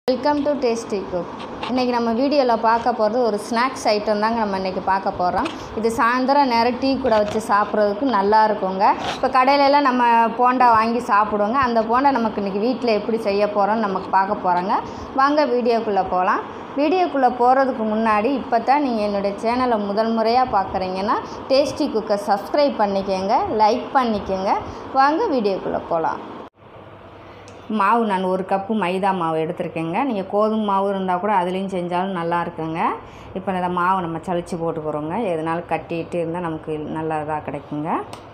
welcome to tasty cook இன்றைக்கி நம்ம வீடியோவில் பார்க்க போகிறது ஒரு ஸ்நாக்ஸ் ஐட்டம் தாங்க நம்ம இன்றைக்கி பார்க்க போகிறோம் இது சாயந்தரம் நேரம் டீ கூட வச்சு சாப்பிட்றதுக்கு நல்லா இருக்குங்க இப்போ கடையிலலாம் நம்ம போண்டா வாங்கி சாப்பிடுவோங்க அந்த போண்டா நமக்கு இன்றைக்கி வீட்டில் எப்படி செய்ய போகிறோம்னு நமக்கு பார்க்க போகிறோங்க வாங்க வீடியோக்குள்ளே போகலாம் வீடியோக்குள்ளே போகிறதுக்கு முன்னாடி இப்போ தான் நீங்கள் என்னுடைய சேனலை முதல் முறையாக பார்க்குறீங்கன்னா டேஸ்டி குக்கை சப்ஸ்கிரைப் பண்ணிக்கோங்க லைக் பண்ணிக்கோங்க வாங்க வீடியோக்குள்ளே போகலாம் மாவு நான் ஒரு கப்பு மைதா மாவு எடுத்திருக்கேங்க நீங்கள் கோதுமை மாவு இருந்தால் கூட அதுலேயும் செஞ்சாலும் நல்லா இருக்குங்க இப்போ இந்த மாவை நம்ம சளிச்சு போட்டுக்கிறோங்க எதனாலும் கட்டிட்டு இருந்தால் நமக்கு நல்லா இதாக கிடைக்குங்க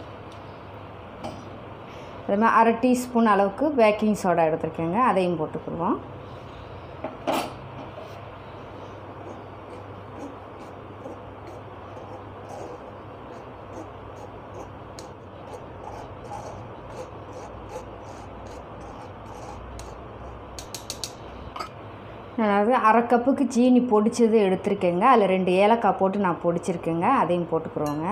அதே மாதிரி அரை டீஸ்பூன் அளவுக்கு பேக்கிங் சோடா எடுத்திருக்கேங்க அதையும் போட்டுக்குருவோம் அதாவது அரை கப்புக்கு சீனி பொடிச்சது எடுத்திருக்கேங்க அதில் ரெண்டு ஏலக்காய் போட்டு நான் பொடிச்சிருக்கேங்க அதையும் போட்டுக்குறோங்க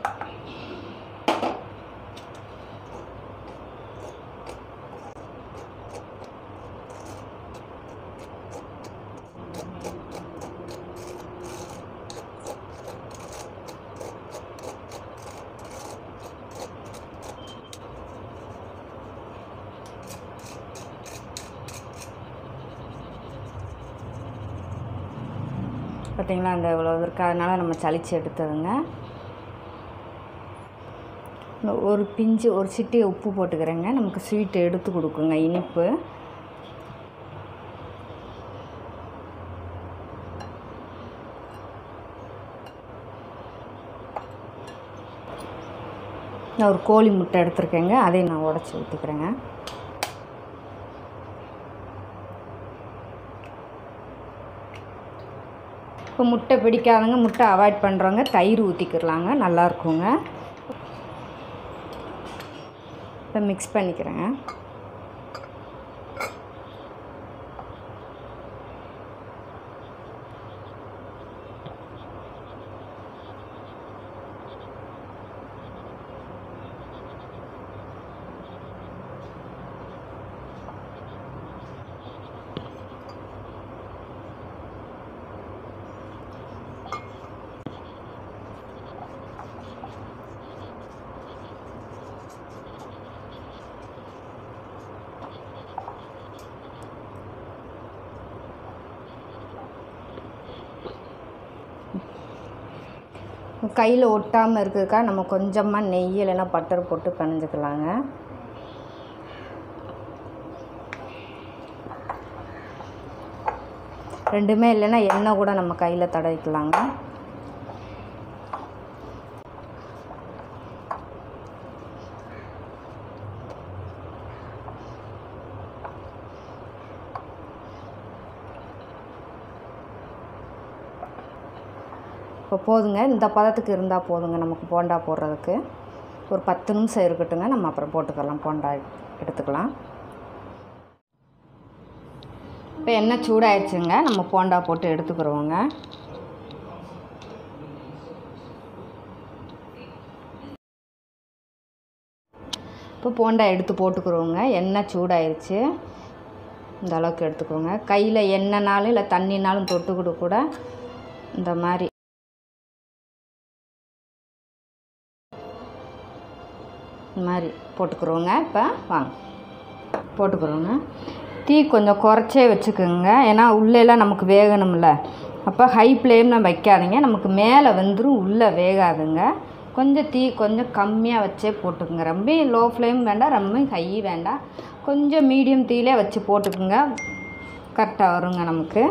பார்த்திங்களா அந்த இவ்வளோ இருக்கு அதனால் நம்ம சளிச்சு எடுத்ததுங்க ஒரு பிஞ்சு ஒரு சிட்டி உப்பு போட்டுக்கிறேங்க நமக்கு ஸ்வீட் எடுத்து கொடுக்குங்க இனிப்பு நான் ஒரு கோழி முட்டை எடுத்திருக்கேங்க அதையும் நான் உடச்சி ஊற்றிக்கிறேங்க இப்போ முட்டை பிடிக்காதவங்க முட்டை அவாய்ட் பண்ணுறவங்க தயிர் ஊற்றிக்கிடலாங்க நல்லா இருக்குங்க இப்போ மிக்ஸ் பண்ணிக்கிறேங்க கையில் ஒட்டாமல் இருக்கிறதுக்காக நம்ம கொஞ்சமாக நெய் இல்லைன்னா பட்டர் போட்டு பிணைஞ்சிக்கலாங்க ரெண்டுமே இல்லைன்னா எண்ணெய் கூட நம்ம கையில் தடவிக்கலாங்க இப்போ போதுங்க இந்த பதத்துக்கு இருந்தால் போதுங்க நமக்கு போண்டா போடுறதுக்கு ஒரு பத்து நிமிஷம் இருக்கட்டுங்க நம்ம அப்புறம் போட்டுக்கலாம் போண்டா எடுத்துக்கலாம் இப்போ எண்ணெய் சூடாயிடுச்சுங்க நம்ம போண்டா போட்டு எடுத்துக்கிறோங்க இப்போ போண்டா எடுத்து போட்டுக்கிறோங்க எண்ணெய் சூடாயிருச்சு இந்த அளவுக்கு எடுத்துக்கோங்க கையில் எண்ணெய்னாலும் இல்லை தண்ணினாலும் தொட்டுக்கிட்டு கூட இந்த மாதிரி இந்த மாதிரி போட்டுக்கிறோங்க இப்போ வாங்க போட்டுக்கிறோங்க தீ கொஞ்சம் குறைச்சே வச்சுக்கோங்க ஏன்னா உள்ளெல்லாம் நமக்கு வேகணும்ல அப்போ ஹை ஃப்ளேமில் வைக்காதீங்க நமக்கு மேலே வந்துடும் உள்ளே வேகாதுங்க கொஞ்சம் தீ கொஞ்சம் கம்மியாக வச்சே போட்டுக்குங்க ரொம்ப லோ ஃப்ளேம் வேண்டாம் ரொம்ப ஹை வேண்டாம் கொஞ்சம் மீடியம் தீயிலே வச்சு போட்டுக்குங்க கரெக்டாக வருங்க நமக்கு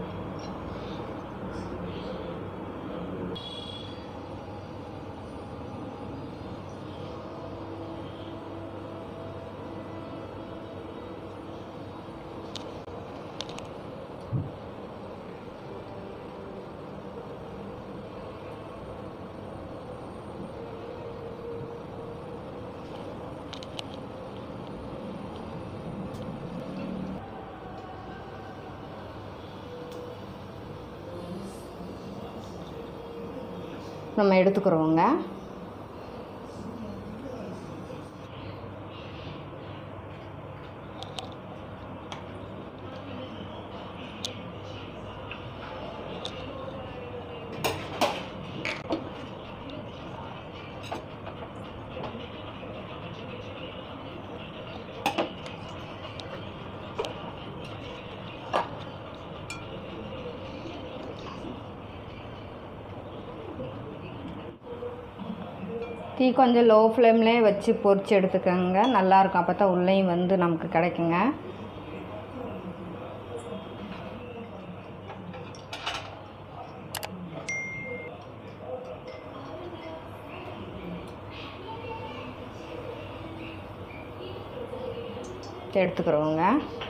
நம்ம எடுத்துக்கிறோங்க தீ கொஞ்சம் லோ ஃப்ளேம்லேயே வச்சு பொரிச்சு எடுத்துக்கோங்க நல்லாயிருக்கும் அப்போ தான் உள்ளேயும் வந்து நமக்கு கிடைக்குங்க எடுத்துக்கிறோங்க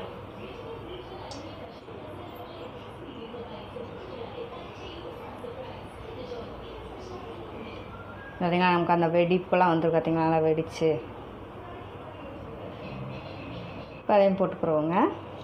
பார்த்தீங்களா நமக்கு அந்த வெடிப்பெல்லாம் வந்துருக்கு பார்த்தீங்களா நல்லா வெடிச்சு இப்போ அதையும் போட்டுக்கிறோங்க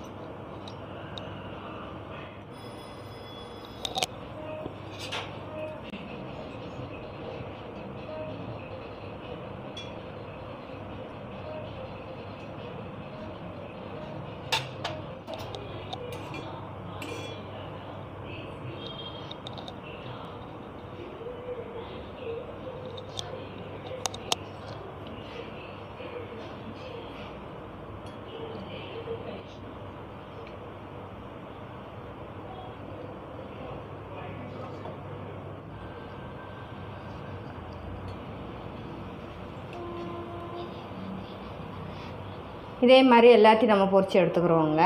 இதே மாதிரி எல்லாத்தையும் நம்ம பொரிச்சு எடுத்துக்கிறோங்க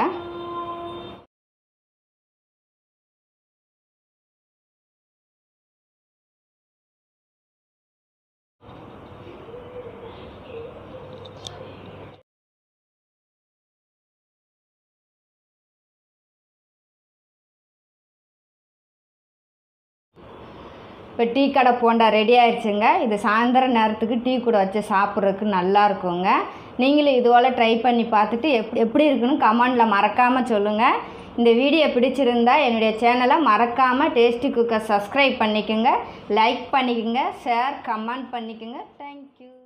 இப்போ டீ கடை போண்டா ரெடி ஆயிடுச்சுங்க இது சாயந்தரம் நேரத்துக்கு டீ கூட வச்சு சாப்பிட்றதுக்கு நல்லா இருக்குங்க நீங்களும் இதுபோல் ட்ரை பண்ணி பார்த்துட்டு எப் எப்படி இருக்குன்னு கமெண்டில் மறக்காமல் சொல்லுங்கள் இந்த வீடியோ பிடிச்சிருந்தா என்னுடைய சேனலை மறக்காமல் டேஸ்டி குக்கர் சப்ஸ்கிரைப் பண்ணிக்கோங்க லைக் பண்ணிக்கோங்க ஷேர் கமெண்ட் பண்ணிக்கோங்க தேங்க்யூ